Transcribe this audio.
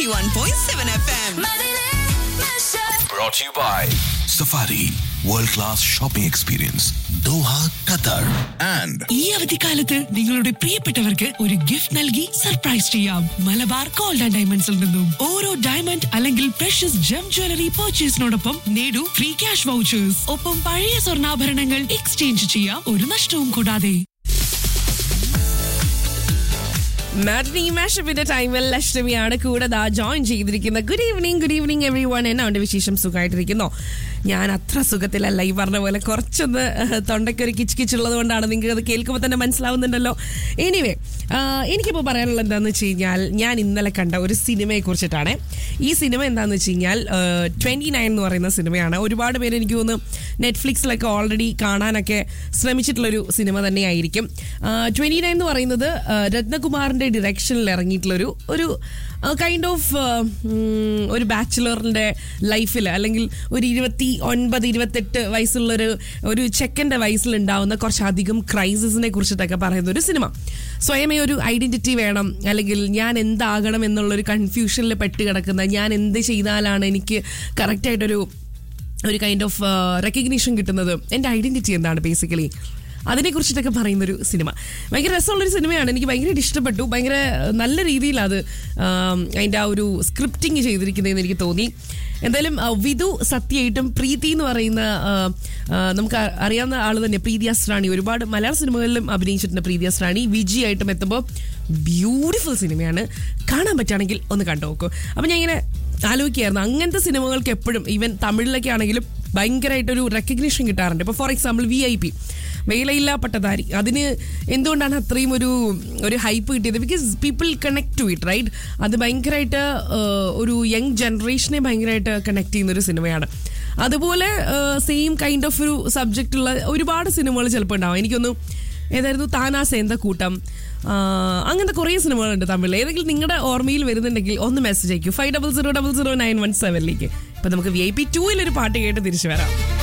91.7 FM. Brought to you by Safari World Class Shopping Experience Doha, Qatar and ഈ അവധിക്കാലത്ത് നിങ്ങളുടെ പ്രിയപ്പെട്ടവർക്ക് ഒരു ഗിഫ്റ്റ് നൽകി സർപ്രൈസ് ചെയ്യാം മലബാർ ഗോൾഡ് ആൻഡ് ഡയമണ്ട്സിൽ നിന്നും ഓരോ ഡയമണ്ട് അല്ലെങ്കിൽ പ്രഷ്യസ് ജം ജ്വല്ലറി പർച്ചേസിനോടൊപ്പം നേടൂ ഫ്രീ ക്യാഷ് വൗച്ചേഴ്സ് ഒപ്പം പഴയ സ്വർണ്ണാഭരണങ്ങൾ എക്സ്ചേഞ്ച് ചെയ്യാം ഒരു നഷ്ടവും കൂടാതെ മാറ്റിനി മാഷപ്പിന്റെ ടൈമിൽ ലക്ഷ്മിയാണ് കൂടെ ദാ ജോയിൻ ചെയ്തിരിക്കുന്നത് good evening good evening everyone എന്നാണ്ട് വിശേഷം സുഖമായിട്ടിരിക്കുന്നോ ഞാൻ അത്ര സുഖത്തിലല്ല ഈ പറഞ്ഞ പോലെ കുറച്ചൊന്ന് ഏഹ്, തൊണ്ടയ്ക്കൊരു കിച്ച് കിച്ചുള്ളത് കൊണ്ടാണ് നിങ്ങൾക്ക് അത് കേൾക്കുമ്പോൾ തന്നെ മനസ്സിലാവുന്നുണ്ടല്ലോ എനിവേ എനിക്കിപ്പോൾ പറയാനുള്ളത് എന്താണെന്ന് വെച്ച് കഴിഞ്ഞാൽ ഞാൻ ഇന്നലെ കണ്ട ഒരു സിനിമയെ കുറിച്ചിട്ടാണ് ഈ സിനിമ എന്താണെന്ന് വെച്ച് കഴിഞ്ഞാൽ ട്വൻറ്റി നയൻ എന്ന് പറയുന്ന സിനിമയാണ് ഒരുപാട് പേര് എനിക്ക് തോന്നുന്നു നെറ്റ്ഫ്ലിക്സിലൊക്കെ ഓൾറെഡി കാണാനൊക്കെ ശ്രമിച്ചിട്ടുള്ളൊരു സിനിമ തന്നെയായിരിക്കും ട്വൻറ്റി നയൻ എന്ന് പറയുന്നത് ആ, രത്നകുമാറിന്റെ ഡിറക്ഷനിൽ ഇറങ്ങിയിട്ടുള്ളൊരു ഒരു കൈൻഡ് ഓഫ് ഒരു ബാച്ചിലറിന്റെ ലൈഫിൽ അല്ലെങ്കിൽ ഒരു ഇരുപത്തി ഒൻപത് ഇരുപത്തെട്ട് വയസ്സുള്ളൊരു ഒരു ചെക്കൻ്റെ വയസ്സിലുണ്ടാവുന്ന കുറച്ചധികം ക്രൈസിസിനെ കുറിച്ചിട്ടൊക്കെ പറയുന്ന ഒരു സിനിമ സ്വയമേ ഒരു ഐഡന്റിറ്റി വേണം അല്ലെങ്കിൽ ഞാൻ എന്താകണം എന്നുള്ളൊരു കൺഫ്യൂഷനിൽ പെട്ട് കിടക്കുന്ന ഞാൻ എന്ത് ചെയ്താലാണ് എനിക്ക് കറക്റ്റായിട്ടൊരു ഒരു കൈൻഡ് ഓഫ് റെക്കഗ്നീഷൻ കിട്ടുന്നത് എൻ്റെ ഐഡന്റിറ്റി എന്താണ് ബേസിക്കലി അതിനെ കുറിച്ചിട്ടൊക്കെ പറയുന്നൊരു സിനിമ ഭയങ്കര രസമുള്ളൊരു സിനിമയാണ് എനിക്ക് ഭയങ്കരമായിട്ട് ഇഷ്ടപ്പെട്ടു ഭയങ്കര നല്ല രീതിയിൽ അത് ആം, അതിൻ്റെ ആ ഒരു സ്ക്രിപ്റ്റിംഗ് ചെയ്തിരിക്കുന്നതെന്ന് എനിക്ക് തോന്നി എന്തായാലും ആ, വിധു സത്യമായിട്ടും പ്രീതി എന്ന് പറയുന്ന ആ, ആ, നമുക്ക് അ- അറിയാവുന്ന ആൾ തന്നെ പ്രീതി അസ്രാണി ഒരുപാട് മലയാള സിനിമകളിലും അഭിനയിച്ചിട്ടുണ്ട് പ്രീതി അസ്രാണി വിജി ആയിട്ടും എത്തുമ്പോൾ ബ്യൂട്ടിഫുൾ സിനിമയാണ് കാണാൻ പറ്റുകയാണെങ്കിൽ ഒന്ന് കണ്ടു നോക്കൂ അപ്പം ഞാൻ ഇങ്ങനെ ആലോചിക്കുകയായിരുന്നു അങ്ങനത്തെ സിനിമകൾക്ക് എപ്പോഴും ഈവൻ തമിഴിലൊക്കെ ആണെങ്കിലും ഭയങ്കരമായിട്ടൊരു റെക്കഗ്നീഷൻ കിട്ടാറുണ്ട് ഇപ്പോൾ for example V I P Velaiilla Pattathari അതിന് എന്തുകൊണ്ടാണ് അത്രയും ഒരു ഒരു ഹൈപ്പ് കിട്ടിയത് because people connect to it right അത് ഭയങ്കരമായിട്ട് ഒരു യങ് ജനറേഷനെ ഭയങ്കരമായിട്ട് കണക്ട് ചെയ്യുന്ന ഒരു സിനിമയാണ് അതുപോലെ സെയിം കൈൻഡ് ഓഫ് ഒരു സബ്ജക്റ്റ് ഉള്ള ഒരുപാട് സിനിമകൾ ചിലപ്പോൾ ഉണ്ടാവും എനിക്കൊന്ന് ഏതായിരുന്നു താനാ സേന്ത കൂട്ടം ആ, അങ്ങനത്തെ കുറേ സിനിമകളുണ്ട് തമിഴിൽ ഏതെങ്കിലും നിങ്ങളുടെ ഓർമ്മയിൽ വരുന്നുണ്ടെങ്കിൽ ഒന്ന് മെസ്സേജ് അയക്കൂ five double zero double zero nine one സെവനിലേക്ക് ഇപ്പൊ നമുക്ക് വി ഐ പി ടൂവിൽ ഒരു പാട്ട് കേട്ട് തിരിച്ചു വരാം